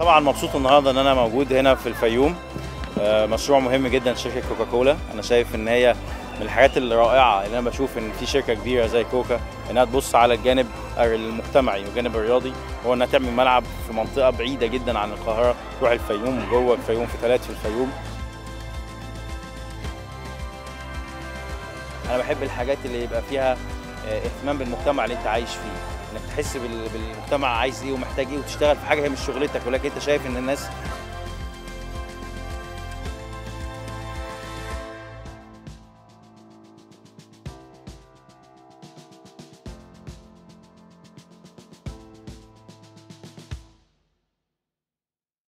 طبعا مبسوط النهارده ان انا موجود هنا في الفيوم آه، مشروع مهم جدا شركه كوكاكولا انا شايف ان هي من الحاجات الرائعه اللي انا بشوف ان في شركه كبيره زي كوكا انها تبص على الجانب المجتمعي والجانب الرياضي هو انها تعمل ملعب في منطقه بعيده جدا عن القاهره تروح الفيوم جوه الفيوم في ثلاث في الفيوم انا بحب الحاجات اللي يبقى فيها آه، اهتمام بالمجتمع اللي انت عايش فيه انك تحس بال- بالمجتمع عايز ايه ومحتاج ايه وتشتغل في حاجه هي مش شغلتك ولكن انت شايف ان الناس